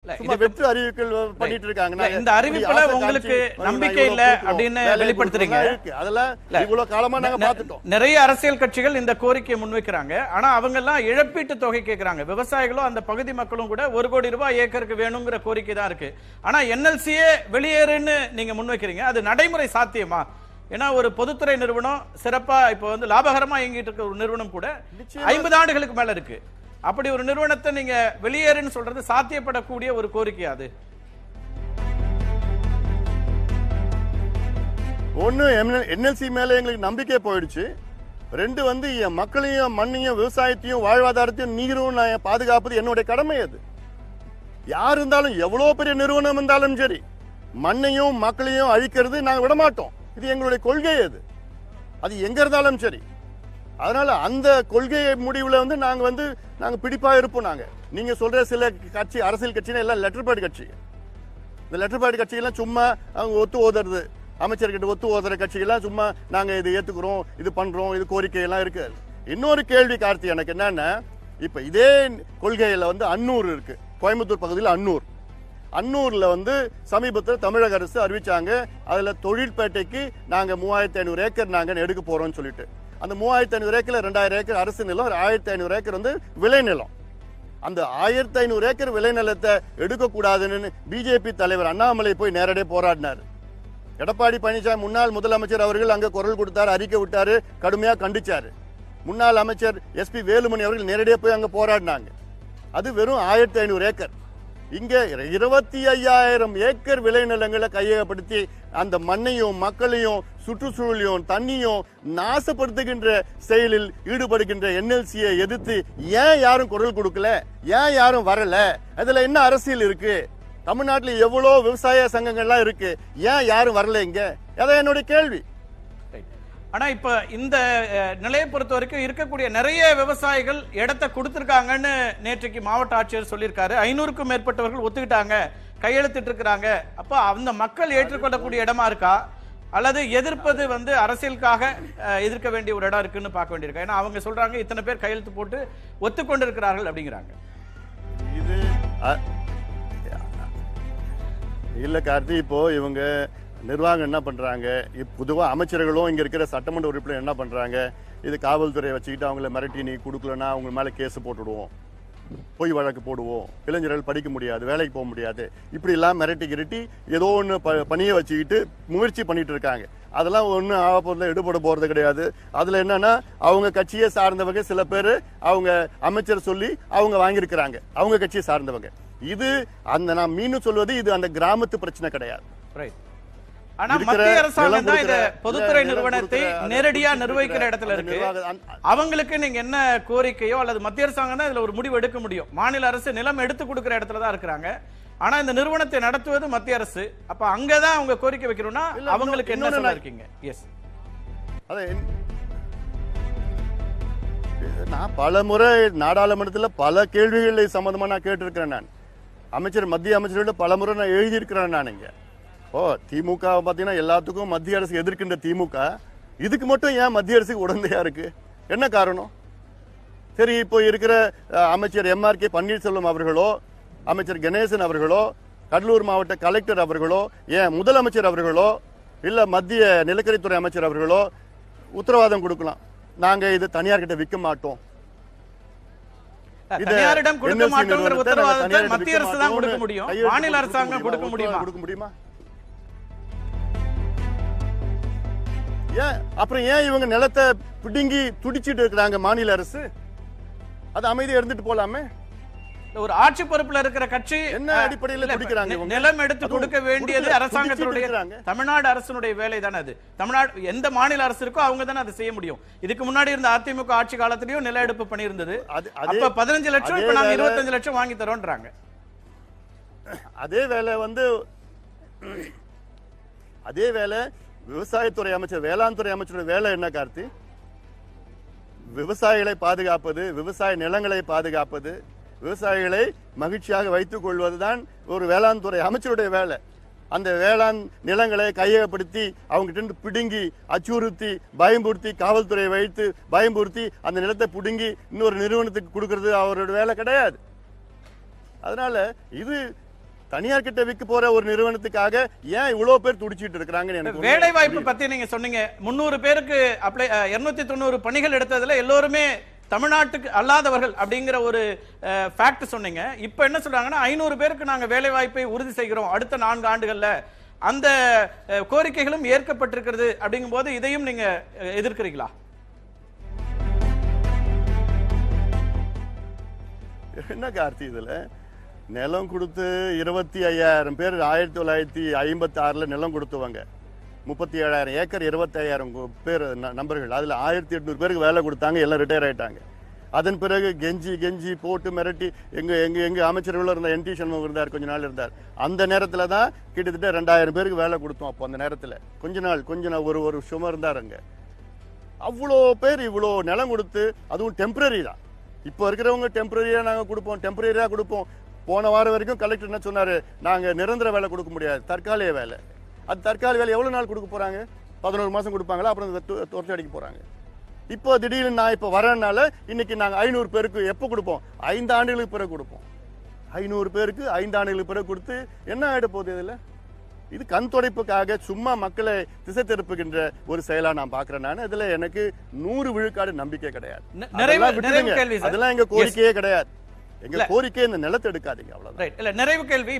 சும்மா வெற்று அறிவிப்புகள் பண்ணிட்டு இருக்காங்க இல்ல, நாங்க இந்த அறிவிப்புல இப்படி ஆசை உங்களுக்கு காமிச்சு, நம்பிக்கை இவ்வளவு இல்ல கொடுக்கிறோம், அப்படின்னு வேலையை வெளிப்படுத்துறீங்க. கொடுக்கிறோம், இருக்கு. அதெல்லாம் இல்ல. இவ்வளவு காலமா நாங்க நெ- பாத்துட்டோம் நிறைய அரசியல் கட்சிகள் இந்த கோரிக்கையை முன்வைக்கிறாங்க ஆனா அவங்க எல்லாம் இழப்பீட்டு தொகை கேக்குறாங்க விவசாயிகளும் அந்த பகுதி மக்களும் கூட ஒரு கோடி ரூபாய் ஏக்கருக்கு வேணுங்கிற கோரிக்கை தான் இருக்கு ஆனா என்எல்சியே வெளியேறுன்னு நீங்க முன்வைக்கிறீங்க அது நடைமுறை சாத்தியமா ஏன்னா ஒரு பொதுத்துறை நிறுவனம் சிறப்பா இப்போ வந்து லாபகரமா இயங்கிட்டு இருக்க ஒரு நிறுவனம் கூட ஐம்பது ஆண்டுகளுக்கு மேல இருக்கு அப்படி ஒரு நிறுவனத்தை நீங்க வெளியேறுன்னு சொல்றது சாத்தியப்படக்கூடிய ஒரு கோரிக்கை அது ஒண்ணு என்எல்சி மேல எங்களுக்கு நம்பிக்கை போயிடுச்சு ரெண்டு வந்து என் மக்களையும் மண்ணையும் விவசாயத்தையும் வாழ்வாதாரத்தையும் நீரும் நான் பாதுகாப்பது என்னுடைய கடமை அது யார் இருந்தாலும் எவ்வளவு பெரிய நிறுவனம் இருந்தாலும் சரி மண்ணையும் மக்களையும் அழிக்கிறது நாங்க விட மாட்டோம் இது எங்களுடைய கொள்கை அது அது எங்க இருந்தாலும் சரி அதனால அந்த கொள்கை முடிவுல வந்து நாங்க வந்து நாங்க பிடிப்பா இருப்போம் நாங்க நீங்க சொல்ற சில கட்சி அரசியல் கட்சினா எல்லாம் லெட்டர் பேட் கட்சி இந்த லெட்டர் பேட் கட்சிகள்லாம் சும்மா அவங்க ஒத்து ஓதுறது அமைச்சர்கிட்ட ஒத்து ஓதுற கட்சிகள்லாம் சும்மா நாங்க இது ஏத்துக்கிறோம் இது பண்றோம் இது கோரிக்கை எல்லாம் இருக்கு இன்னொரு கேள்வி கார்த்தி எனக்கு என்னன்னா இப்ப இதே கொள்கையில வந்து அன்னூர் இருக்கு கோயம்புத்தூர் பகுதியில் அன்னூர் அன்னூர்ல வந்து சமீபத்தில் தமிழக அரசு அறிவிச்சாங்க அதுல தொழிற்பேட்டைக்கு நாங்க மூவாயிரத்தி ஐநூறு ஏக்கர் நாங்க எடுக்க போறோம்னு சொல்லிட்டு அந்த மூவாயிரத்தி ஐநூறு ஏக்கர்ல ரெண்டாயிரம் ஏக்கர் அரசு நிலம் ஒரு ஆயிரத்தி ஐநூறு ஏக்கர் வந்து விளை நிலம் அந்த ஆயிரத்தி ஐநூறு ஏக்கர் விளைநிலத்தை எடுக்கக்கூடாதுன்னு பிஜேபி தலைவர் அண்ணாமலை போய் நேரடியாக போராடினார் எடப்பாடி பழனிசாமி முன்னாள் முதலமைச்சர் அவர்கள் அங்க குரல் கொடுத்தாரு அறிக்கை விட்டாரு கடுமையா கண்டிச்சாரு முன்னாள் அமைச்சர் எஸ்பி வேலுமணி அவர்கள் நேரடியாக போய் அங்க போராடினாங்க அது வெறும் ஆயிரத்தி ஐநூறு ஏக்கர் இங்க இருபத்தி ஐயாயிரம் ஏக்கர் விளைநிலங்களை கையகப்படுத்தி அந்த மண்ணையும் மக்களையும் சுற்றுச்சூழலையும் தண்ணியும் நாசப்படுத்துகின்ற செயலில் ஈடுபடுகின்ற என்எல்சியை எதிர்த்து ஏன் யாரும் குரல் கொடுக்கல ஏன் யாரும் வரல அதுல என்ன அரசியல் இருக்கு தமிழ்நாட்டுல எவ்வளவு விவசாய சங்கங்கள்லாம் இருக்கு ஏன் யாரும் வரல இங்க அதான் என்னுடைய கேள்வி Right. ஆனா இப்ப இந்த அஹ், நிலையை பொறுத்த வரைக்கும் இருக்கக்கூடிய நிறைய விவசாயிகள் இடத்தை கொடுத்திருக்காங்கன்னு நேற்றைக்கு மாவட்ட ஆட்சியர் சொல்லியிருக்காரு ஐநூறுக்கும் மேற்பட்டவர்கள் ஒத்துக்கிட்டாங்க கையெழுத்திட்டு இருக்கிறாங்க அப்ப அந்த மக்கள் ஏற்றுக்கொள்ளக்கூடிய இடமா இருக்கா அல்லது எதிர்ப்பது வந்து அரசியலுக்காக அஹ், எதிர்க்க வேண்டிய ஒரு இடம் இருக்குன்னு பார்க்க வேண்டியிருக்கா ஏன்னா அவங்க சொல்றாங்க இத்தனை பேர் கையெழுத்து போட்டு ஒத்துக்கொண்டிருக்கிறார்கள் அப்படிங்கிறாங்க இது அ- இல்ல கார்த்தி இப்போ இவங்க நிர்வாகம் என்ன பண்றாங்க இப் பொதுவா அமைச்சர்களும் இங்க இருக்கிற சட்டமன்ற உறுப்பினர் என்ன பண்றாங்க இது காவல்துறையை வச்சுக்கிட்டு அவங்கள மிரட்டி நீ கொடுக்கலன்னா அவங்க மேல கேஸ் போட்டுடுவோம் பொய் வழக்கு போடுவோம் இளைஞர்கள் படிக்க முடியாது வேலைக்கு போக முடியாது இப்படி எல்லாம் மிரட்டி கிரட்டி ஏதோ ஒன்று ப பணியை வச்சுக்கிட்டு முயற்சி பண்ணிட்டு இருக்காங்க அதெல்லாம் ஒன்றும் ஆபத்தில் ஈடுபட போறது கிடையாது அதுல என்னன்னா அவங்க கட்சியை சார்ந்தவங்க சில பேர் அவங்க அமைச்சர் சொல்லி அவங்க வாங்கியிருக்கிறாங்க அவங்க கட்சியை சார்ந்தவங்க இது அந்த நான் மீண்டும் சொல்வது இது அந்த கிராமத்து பிரச்சனை கிடையாது ரைட் ஆனா இருக்கிற மத்திய அரசாங்கம் நிலம் தான் இந்த கொடுக்கிற- பொதுத்துறை நிலம் நிறுவனத்தை கொடுக்கிற- அதை நேரடியா கொடுக்கிற- நிர்வகிக்கிற இடத்துல அந்த இருக்கு நிர்வாக- அந்த- அவங்களுக்கு நீங்க என்ன கோரிக்கையோ அல்லது மத்திய அரசாங்கம் தான் இதுல ஒரு முடிவு எடுக்க முடியும் மாநில அரசு நிலம் எடுத்து கொடுக்கிற இடத்துல தான் இருக்கிறாங்க ஆனா இந்த நிறுவனத்தை நடத்துவது மத்திய அரசு அப்ப அங்கதான் அவங்க கோரிக்கை வைக்கணும்னா இல்ல, அவங்களுக்கு என்ன இன்னொன்னு சொல்ல நான்- இருக்கீங்க எஸ் அதான் என்- நான் பல முறை நாடாளுமன்றத்தில் பல கேள்விகள் இது சம்பந்தமா நான் கேட்டிருக்கிறேன் நான் அமைச்சர் மத்திய அமைச்சர்களோட பல முறை நான் எழுதியிருக்கிறேன் நான் இங்க ஓ திமுக பார்த்தீங்கன்னா எல்லாத்துக்கும் மத்திய அரசு எதிர்க்கின்ற திமுக இதுக்கு மட்டும் ஏன் மத்திய அரசுக்கு உடந்தையா இருக்கு என்ன காரணம் சரி இப்போ இருக்கிற அஹ், அமைச்சர் எம்ஆர் கே பன்னீர்செல்வம் அவர்களோ அமைச்சர் கணேசன் அவர்களோ கடலூர் மாவட்ட கலெக்டர் அவர்களோ ஏன் முதலமைச்சர் அவர்களோ இல்ல மத்திய நிலக்கரித்துறை அமைச்சர் அவர்களோ உத்தரவாதம் கொடுக்கலாம் நாங்க இது தனியார் கிட்ட விற்க மாட்டோம் இத தனியாரிடம் கொடுக்க NLC மாட்டோங்கிற நிறுவனத்தை நாங்க உத்தரவாதத்தை தனியார்கிட்ட மத்திய விற்க அரசு தான் கொடுக்க மாட்டோம்னு முடியும் கையெழுத்து மாநில போட்டு அரசாங்கம் கொடுக்க முடியுமா கொடுக்க முடியுமா ஏன் அப்புறம் ஏன் இவங்க நிலத்தை பிடுங்கி துடிச்சிட்டு இருக்கிறாங்க மாநில அரசு அது அமைதியா இருந்துட்டு போலாமே இல்ல, ஒரு ஆட்சி பொறுப்புல இருக்கிற கட்சி என்ன அஹ், அடிப்படையில இல்ல, துடிக்கிறாங்க நி- இவங்க? நிலம் எடுத்து அதுவும் கொடுக்க வேண்டியது கொடுக்கல, அரசாங்கத்தினுடைய துடிச்சிட்டு இருக்கிறாங்க. தமிழ்நாடு அரசினுடைய வேலை தானே அது தமிழ்நாடு எந்த மாநில அரசு இருக்கோ அவங்க தானே அதை செய்ய முடியும் இதுக்கு முன்னாடி இருந்த அதிமுக ஆட்சி காலத்திலயும் நில எடுப்பு பண்ணியிருந்தது அது- அதே- அப்ப பதினஞ்சு லட்சம் அதே இப்ப நாங்க வேலை- இருபத்தஞ்சு லட்சம் வாங்கி தரோன்றாங்க அதே வேலை வந்து அதே வேலை விவசாயத்துறை அமைச்சர் வேளாண் துறை அமைச்சரோட வேலை என்ன கார்த்தி விவசாயிகளை பாதுகாப்பது விவசாய நிலங்களை பாதுகாப்பது விவசாயிகளை மகிழ்ச்சியாக வைத்துக் கொள்வதுதான் ஒரு வேளாண் துறை அமைச்சருடைய வேலை அந்த வேளாண் நிலங்களை கையகப்படுத்தி அவங்க கிட்ட இருந்து பிடுங்கி அச்சுறுத்தி பயம்புறுத்தி காவல்துறையை வைத்து பயம்புறுத்தி அந்த நிலத்தை பிடுங்கி இன்னொரு நிறுவனத்துக்கு கொடுக்கறது அவரோட வேலை கிடையாது அதனால இது தனியார் கிட்ட விற்க போற ஒரு நிறுவனத்துக்காக ஏன் இவ்வளவு பேர் துடிச்சிட்டு இருக்கிறாங்கன்னு எனக்கு ஒண்ணுமே வேலை வாய்ப்பு புரியல. பத்தி நீங்க சொன்னீங்க முன்னூறு பேருக்கு அப்ளை இருநூத்தி தொண்ணூறு பணிகள் எடுத்ததுல எல்லோருமே தமிழ்நாட்டுக்கு அல்லாதவர்கள் அப்படிங்கிற ஒரு ஃபேக்ட் சொன்னீங்க இப்ப என்ன சொல்றாங்கன்னா ஐநூறு பேருக்கு நாங்க வேலை வாய்ப்பை உறுதி செய்கிறோம் அடுத்த நான்கு ஆண்டுகள்ல அந்த அஹ், கோரிக்கைகளும் ஏற்கப்பட்டிருக்கிறது அப்படிங்கும் போது இதையும் நீங்க அஹ், எதிர்க்கிறீங்களா என்ன கார்த்தி இதுல நிலம் கொடுத்து இருபத்தி ஐயாயிரம் பேர் ஆயிரத்தி தொள்ளாயிரத்தி ஐம்பத்தி ஆறுல நிலம் கொடுத்தவங்க முப்பத்தி ஏழாயிரம் ஏக்கர் இருபத்தி ஐயாயிரம் பேர் ந- நபர்கள் அதுல ஆயிரத்தி எட்நூறு பேருக்கு வேலை கொடுத்தாங்க எல்லாம் ரிட்டையர் ஆயிட்டாங்க அதன் பிறகு கெஞ்சி கெஞ்சி போட்டு மிரட்டி எங்க எங்க எங்க அமைச்சர்கள் இருந்த என் டி சண்முகம் இருந்தார் கொஞ்ச நாள் இருந்தார் அந்த நேரத்துல தான் கிட்டத்தட்ட ரெண்டாயிரம் பேருக்கு வேலை கொடுத்தோம் அப்போ அந்த நேரத்துல கொஞ்ச நாள் கொஞ்ச நாள் ஒரு ஒரு சுமர் இருந்தார் அங்க அவ்வளோ பேர் இவ்வளோ நிலம் கொடுத்து அதுவும் டெம்பரரி தான் இப்போ இருக்கிறவங்க டெம்பரரியா நாங்க கொடுப்போம் டெம்பரரியா கொடுப்போம் போன வாரம் வரைக்கும் கலெக்டர் என்ன சொன்னாரு நாங்க நிரந்தர வேலை கொடுக்க முடியாது தற்காலிக வேலை அது தற்காலிக வேலை எவ்வளவு நாள் கொடுக்க போறாங்க பதினோரு மாசம் கொடுப்பாங்களா அப்புறம் அதை து- துரத்தி அடிக்க போறாங்க இப்போ திடீர்னு நான் இப்போ வரனால இன்னைக்கு நாங்க ஐநூறு பேருக்கு எப்போ கொடுப்போம் ஐந்து ஆண்டுகளுக்கு பிறகு கொடுப்போம் ஐநூறு பேருக்கு ஐந்து ஆண்டுகளுக்கு பிறகு கொடுத்து என்ன ஆயிட போகுது இதுல இது கண் துடைப்புக்காக சும்மா மக்களை திசை திருப்புகின்ற ஒரு செயலா நான் பாக்குறேன் நான் இதுல எனக்கு நூறு விழுக்காடு நம்பிக்கை கிடையாது நி- நிறைவு- அதெல்லாம் விட்டுடுங்க. நிறைவு கேள்வி சார். அதெல்லாம் எங்க கோரிக்கையே கிடையாது எங்க இல்ல. கோரிக்கை இந்த நிலத்தை எடுக்காதீங்க அவ்வளவுதான் ரைட் இல்ல நிறைவு கேள்வி